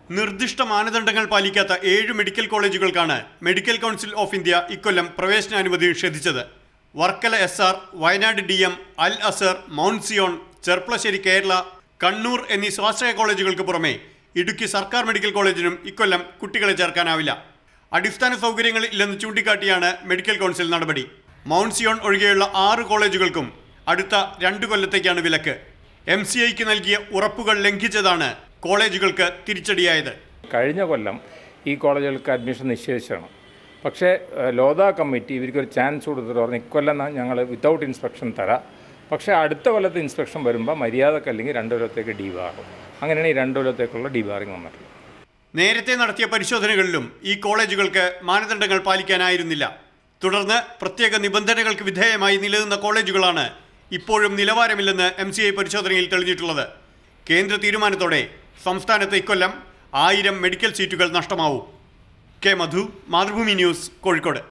നിർദ്ദിഷ്ട മാനദണ്ഡങ്ങൾ പാലിക്കാത്ത ഏഴ് മെഡിക്കൽ കോളേജുകൾക്കാണ് മെഡിക്കൽ കൗൺസിൽ ഓഫ് ഇന്ത്യ ഇക്കൊല്ലം പ്രവേശനാനുമതി നിഷേധിച്ചത് Varkala S R Wayanad D M Al Azhar Mount Zion Cherpulassery Kerala Kannur എന്നീ സ്വാശ്രയ കോളേജുകൾക്ക് പുറമെ ഇടുക്കി സർക്കാർ മെഡിക്കൽ കോളേജിനും ഇക്കൊല്ലം കുട്ടികളെ ചേർക്കാനാവില്ല അടിസ്ഥാന സൗകര്യങ്ങൾ ഇല്ലെന്ന് ചൂണ്ടിക്കാട്ടിയാണ് മെഡിക്കൽ കൗൺസിൽ നടപടി മൗണ്ട് സിയോൺ ഒഴികെയുള്ള ആറ് കോളേജുകൾക്കും അടുത്ത രണ്ട് കൊല്ലത്തേക്കാണ് വിലക്ക് എം സി ഐക്ക് നൽകിയ ഉറപ്പുകൾ ലംഘിച്ചതാണ് കോളേജുകൾക്ക് തിരിച്ചടിയായത് കഴിഞ്ഞ കൊല്ലം ഈ കോളേജുകൾക്ക് അഡ്മിഷൻ നിശ്ചയിച്ചാണ് പക്ഷേ ഏഹ്, ലോധ കമ്മിറ്റി ഇവർക്കൊരു ചാൻസ് കൊടുത്തിട്ട് പറഞ്ഞു ഇക്കൊല്ലം ഞങ്ങൾ വിത്തൗട്ട് ഇൻസ്പെക്ഷൻ തരാം പക്ഷേ അടുത്ത കൊല്ലത്തെ ഇൻസ്പെക്ഷൻ വരുമ്പോൾ മര്യാദക്കല്ലെങ്കിൽ രണ്ട് കൊല്ലത്തേക്ക് ഡീബാറും അങ്ങനെയാണ് ഈ രണ്ട് കൊല്ലത്തേക്കുള്ള ഡീബാറിങ് വന്നിട്ടുള്ളത് നേരത്തെ നടത്തിയ പരിശോധനകളിലും ഈ കോളേജുകൾക്ക് മാനദണ്ഡങ്ങൾ പാലിക്കാനായിരുന്നില്ല തുടർന്ന് പ്രത്യേക നിബന്ധനകൾക്ക് വിധേയമായി നിലനിന്ന കോളേജുകളാണ് ഇപ്പോഴും നിലവാരമില്ലെന്ന് എം സി ഐ പരിശോധനയിൽ തെളിഞ്ഞിട്ടുള്ളത് കേന്ദ്ര തീരുമാനത്തോടെ സംസ്ഥാനത്ത് ഇക്കൊല്ലം ആയിരം മെഡിക്കൽ സീറ്റുകൾ നഷ്ടമാവും കെ മധു മാതൃഭൂമി ന്യൂസ് കോഴിക്കോട്